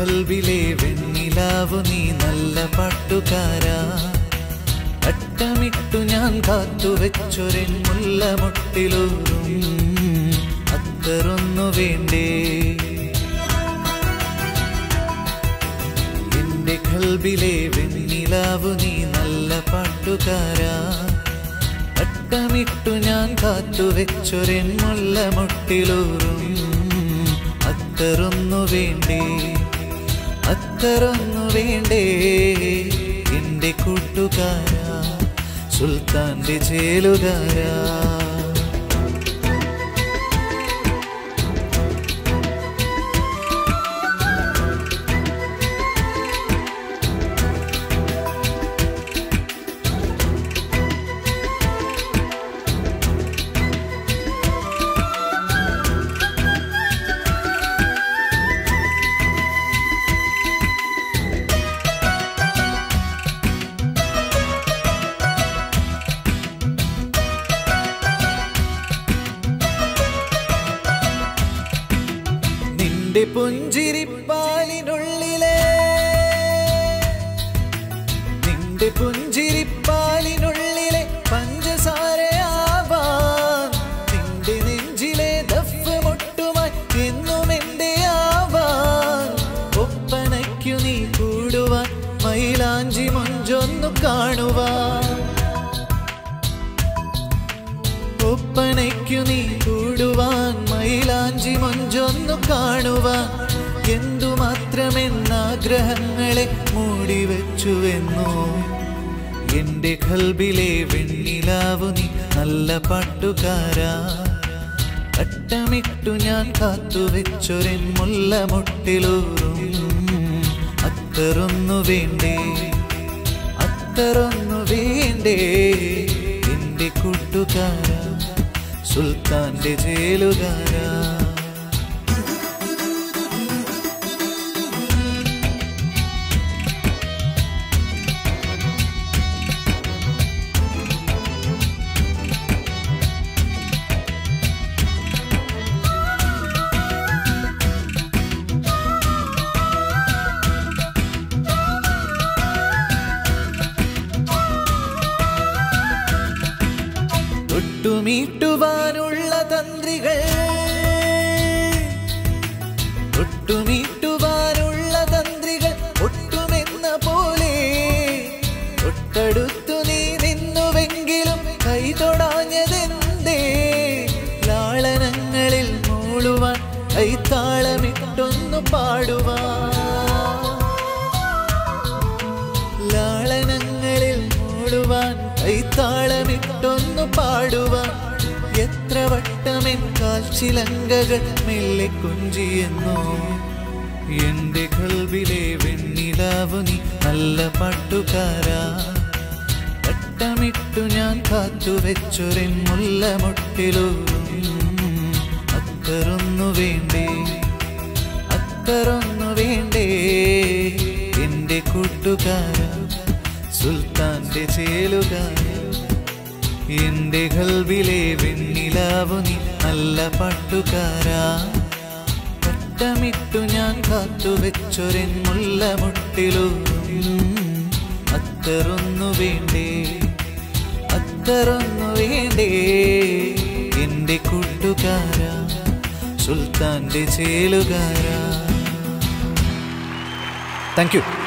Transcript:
കൽവിലെ വെണ്ണിലാവു നീ നല്ല പാട്ടുകാരാ അട്ടമിട്ടു ഞാൻ കാത്തുവെച്ചൊരൻ മുല്ലമുട്ടിലൂറും അത്തറൊന്നു വേണ്ടേ എന്റെ കൽബിലെ വെണ്ണിലാവു നീ നല്ല പാട്ടുകാരാ അട്ടമിട്ടു ഞാൻ കാത്തുവെച്ചൊരൻ മുല്ലമുട്ടിലൂറും അത്തറൊന്നു വേണ്ടേ അത്തറൊന്നു വേണ്ടേ എന്റെ കൂട്ടുകാരാ സുൽത്താന്റെ ചേലുകാരാ നിന്റെ പുഞ്ചിരിപ്പാലിനുള്ളിലെ നിന്റെ പുഞ്ചിരിപ്പാലിനുള്ളിലെ പഞ്ചസാരയാവാൻ നിന്റെ നെഞ്ചിലെ ദഫ് മുട്ടുമായി എന്നും എന്റെ ആവാൻ ഒപ്പനയ്ക്കു നീ കൂടുവാൻ മൈലാഞ്ചി മൊഞ്ചൊന്നു കാണുവാൻ ഒപ്പനയ്ക്കു നീ കൂടുവാൻ മൈലാഞ്ചി മൊഞ്ചൊന്നു കാണുവാൻ എന്തുമാത്രമെന്നാഗ്രഹങ്ങളെ മൂടിവെച്ചുവെന്നോ എന്റെ കൽബിലെ വെണ്ണിലാവു നീ നല്ല പാട്ടുകാരാ അട്ടമിട്ടു ഞാൻ കാത്തുവെച്ചൊരൻ മുല്ലമുട്ടിലൂറും അത്തറൊന്നു വേണ്ടേ അത്തറൊന്നു വേണ്ടേ എന്റെ കൂട്ടുകാരാ സുൽത്താന്റെ ജയിലുകാരാ തൊട്ടുമീട്ടുവാനുള്ള തന്ത്രികൾ തൊട്ടുമീട്ടുവാനുള്ള തന്ത്രികൾ ഒട്ടുമെന്ന പോലെ തൊട്ടടുത്തു നീ നിന്നുവെങ്കിലും കൈ തൊടാഞ്ഞതെന്തേ ലാളനങ്ങളിൽ മൂളുവാൻ കൈത്താളമിട്ടൊന്നു പാടുവാൻ ലാളനങ്ങളിൽ മൂടുവാൻ കൈത്താളമിട്ടൊന്നു പാടുവാൻ എത്ര വട്ടമെൻ കാൽച്ചിലങ്കകൾ മെല്ലെ കുഞ്ചിയെന്നോ എന്റെ കൽവിലെ വെണ്ണിലാവു നീ നല്ല പാട്ടുകാരാ വട്ടമിട്ടു ഞാൻ കാത്തുവെച്ചൊരൻ മുല്ലമുട്ടിലൂറും അത്തറൊന്നു വേണ്ടേ അത്തറൊന്നു വേണ്ടേ എന്റെ കൂട്ടുകാര സുൽത്താന്റെ ചേലുകാര എന്റെ കൽവിലെ വെണ്ണിലാവു നീ നല്ല പാട്ടുകാരാ വട്ടമിട്ടു ഞാൻ കാത്തുവെച്ചൊരൻ മുല്ലമുട്ടിലൂറും അത്തറൊന്നു വേണ്ടേ അത്തറൊന്നു വേണ്ടേ എന്റെ കൂട്ടുകാരാ സുൽത്താന്റെ ചേലുകാരാ താങ്ക് യു